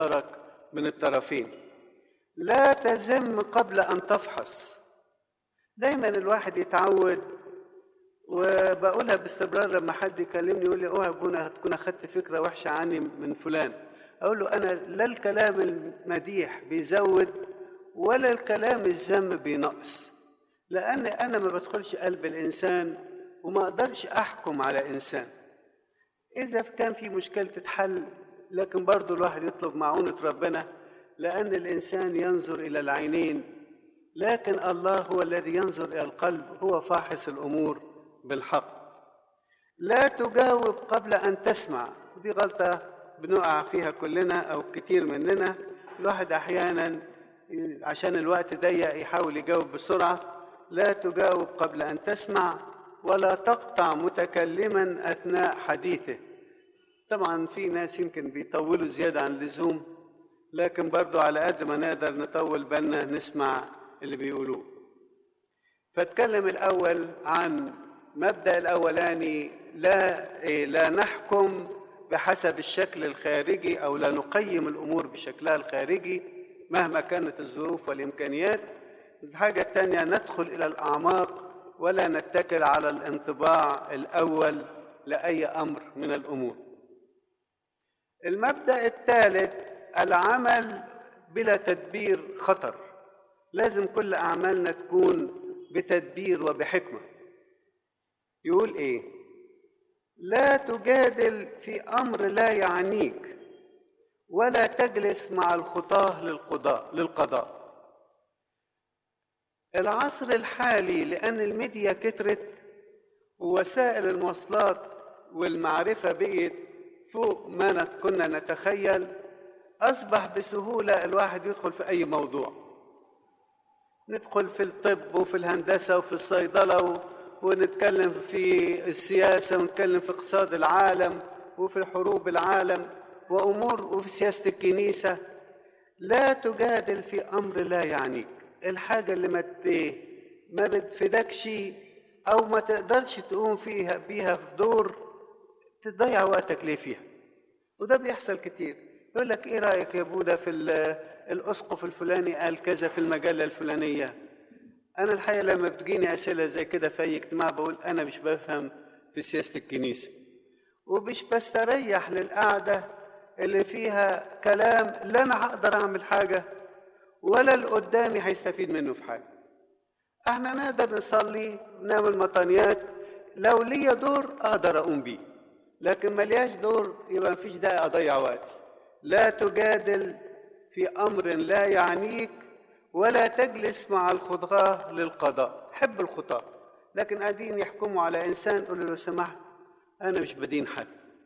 مشترك من الطرفين لا تذم قبل ان تفحص دايما الواحد يتعود وبقولها باستمرار لما حد يكلمني يقول لي اوعى تكون تكون اخدت فكره وحشه عني من فلان اقول له انا لا الكلام المديح بيزود ولا الكلام الذم بينقص لان انا ما بدخلش قلب الانسان وما اقدرش احكم على انسان اذا كان في مشكله تتحل لكن برضه الواحد يطلب معونه ربنا لان الانسان ينظر الى العينين لكن الله هو الذي ينظر الى القلب هو فاحص الامور بالحق لا تجاوب قبل ان تسمع دي غلطه بنقع فيها كلنا او كتير مننا الواحد احيانا عشان الوقت ضيق يحاول يجاوب بسرعه لا تجاوب قبل ان تسمع ولا تقطع متكلما اثناء حديثه طبعا في ناس يمكن بيطولوا زياده عن اللزوم لكن برضو على قد ما نقدر نطول بالنا نسمع اللي بيقولوه فاتكلم الاول عن مبدا الاولاني لا إيه لا نحكم بحسب الشكل الخارجي او لا نقيم الامور بشكلها الخارجي مهما كانت الظروف والامكانيات الحاجه الثانيه ندخل الى الاعماق ولا نتكل على الانطباع الاول لاي امر من الامور المبدا الثالث العمل بلا تدبير خطر لازم كل اعمالنا تكون بتدبير وبحكمه يقول ايه لا تجادل في امر لا يعنيك ولا تجلس مع الخطاه للقضاء للقضاء العصر الحالي لان الميديا كترت ووسائل المواصلات والمعرفه بقت فوق ما كنا نتخيل اصبح بسهوله الواحد يدخل في اي موضوع ندخل في الطب وفي الهندسه وفي الصيدله ونتكلم في السياسة ونتكلم في اقتصاد العالم وفي حروب العالم وأمور وفي سياسة الكنيسة لا تجادل في أمر لا يعنيك الحاجة اللي ما ما بتفيدكش أو ما تقدرش تقوم فيها بيها في دور تضيع وقتك ليه فيها وده بيحصل كتير يقول لك ايه رايك يا بودا في الاسقف الفلاني قال كذا في المجله الفلانيه أنا الحقيقة لما بتجيني أسئلة زي كده في أي اجتماع بقول أنا مش بفهم في سياسة الكنيسة ومش بستريح للقعدة اللي فيها كلام لا أنا هقدر أعمل حاجة ولا اللي قدامي هيستفيد منه في حاجة احنا نقدر نصلي ونعمل مطانيات لو ليا دور أقدر أقوم بيه لكن ملياش دور يبقى مفيش داعي أضيع وقتي لا تجادل في أمر لا يعنيك ولا تجلس مع الخطاة للقضاء حب الخطاة لكن قاعدين يحكموا على إنسان قول له لو سمحت أنا مش بدين حد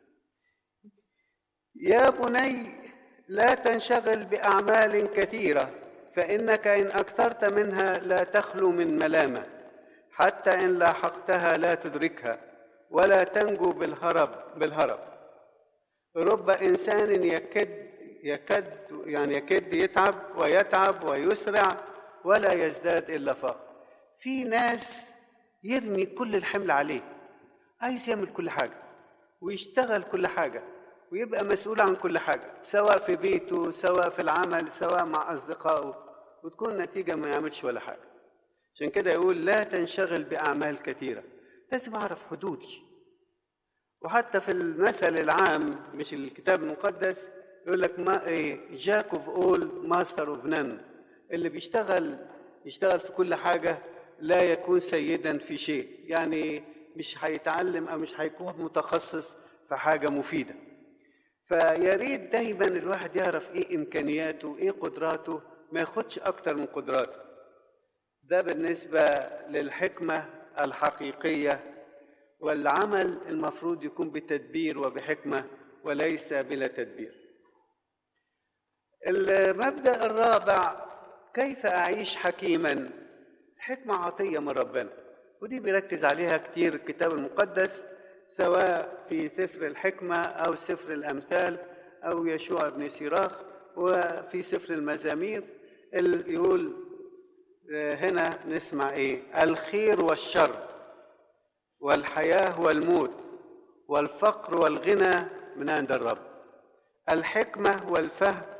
يا بني لا تنشغل بأعمال كثيرة فإنك إن أكثرت منها لا تخلو من ملامة حتى إن لاحقتها لا تدركها ولا تنجو بالهرب بالهرب رب إنسان يكد يكد يعني يكد يتعب ويتعب ويسرع ولا يزداد الا فقر في ناس يرمي كل الحمل عليه عايز يعمل كل حاجه ويشتغل كل حاجه ويبقى مسؤول عن كل حاجه سواء في بيته سواء في العمل سواء مع اصدقائه وتكون النتيجه ما يعملش ولا حاجه عشان كده يقول لا تنشغل باعمال كثيره لازم اعرف حدودي وحتى في المثل العام مش الكتاب المقدس يقول لك ما ايه جاك اوف اول ماستر اوف نان اللي بيشتغل يشتغل في كل حاجه لا يكون سيدا في شيء يعني مش هيتعلم او مش هيكون متخصص في حاجه مفيده فيا ريت دايما الواحد يعرف ايه امكانياته ايه قدراته ما ياخدش اكتر من قدراته ده بالنسبه للحكمه الحقيقيه والعمل المفروض يكون بتدبير وبحكمه وليس بلا تدبير المبدا الرابع كيف اعيش حكيما حكمه عطيه من ربنا ودي بيركز عليها كتير الكتاب المقدس سواء في سفر الحكمه او سفر الامثال او يشوع بن سيراخ وفي سفر المزامير اللي يقول هنا نسمع ايه الخير والشر والحياه والموت والفقر والغنى من عند الرب الحكمه والفهم